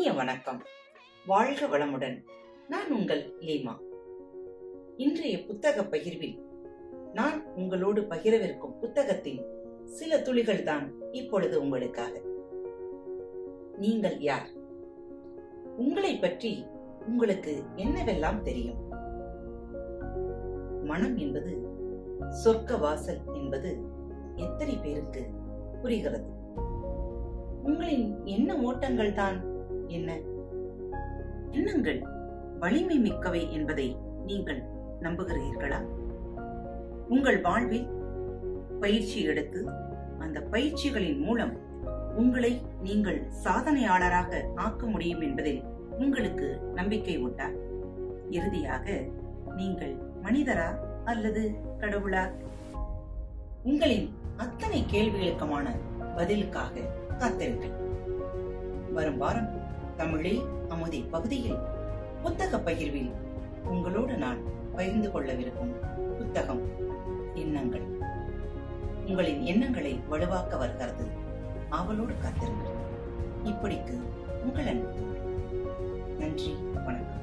இனிய வணக்கம் வாழ்க வளமுடன் நான் உங்கள் லீமா இன்றைய புத்தக பகிர்வில் நான் உங்களோடு பகிரவிருக்கும் புத்தகத்தின் சில துளிகள் தான் இப்பொழுது உங்களுக்காக நீங்கள் யார் உங்களை பற்றி உங்களுக்கு என்னவெல்லாம் தெரியும் மனம் என்பது சொர்க்க வாசல் என்பது எத்தனை பேருக்கு புரிகிறது உங்களின் எண்ண ஓட்டங்கள் தான் என்ன எண்ணங்கள் வலிமை மிக்கவை என்பதை நீங்கள் நம்புகிறீர்களா உங்கள் வாழ்வில் பயிற்சி எடுத்து அந்த பயிற்சிகளின் மூலம் உங்களை நீங்கள் சாதனையாளராக ஆக்க முடியும் என்பதில் உங்களுக்கு நம்பிக்கை உண்டா இறுதியாக நீங்கள் மனிதரா அல்லது கடவுளா உங்களின் அத்தனை கேள்விகளுக்குமான பதிலுக்காக காத்திருங்கள் வரும் வாரம் தமிழே அமுதை பகுதியில் புத்தக பகிர்வில் உங்களோடு நான் பகிர்ந்து கொள்ளவிருக்கும் புத்தகம் எண்ணங்கள் உங்களின் எண்ணங்களை வலுவாக்க வருகிறது ஆவலோடு காத்திருங்கள் இப்படிக்கு உங்கள் அன்பு தோழி. நன்றி வணக்கம்